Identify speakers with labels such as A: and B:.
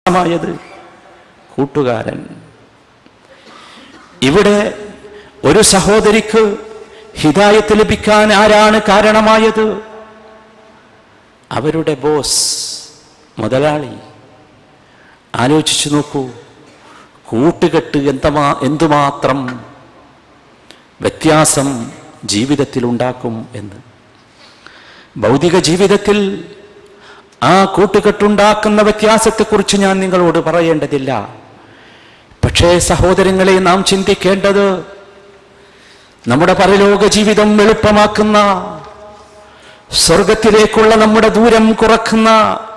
A: മായത് കൂട്ടുകാരൻ ഇവിടെ ഒരു സഹോദരിക്ക് ഹിതായത്ത് ലഭിക്കാൻ ആരാണ് കാരണമായത് അവരുടെ ബോസ് മുതലാളി ആലോചിച്ചു നോക്കൂ കൂട്ടുകെട്ട് എന്തമാ എന്തുമാത്രം വ്യത്യാസം ജീവിതത്തിൽ ഉണ്ടാക്കും എന്ന് ഭൗതിക ജീവിതത്തിൽ ആ കൂട്ടുകെട്ടുണ്ടാക്കുന്ന വ്യത്യാസത്തെക്കുറിച്ച് ഞാൻ നിങ്ങളോട് പറയേണ്ടതില്ല പക്ഷേ സഹോദരങ്ങളെ നാം ചിന്തിക്കേണ്ടത് നമ്മുടെ പരലോക ജീവിതം എളുപ്പമാക്കുന്ന സ്വർഗത്തിലേക്കുള്ള നമ്മുടെ ദൂരം കുറക്കുന്ന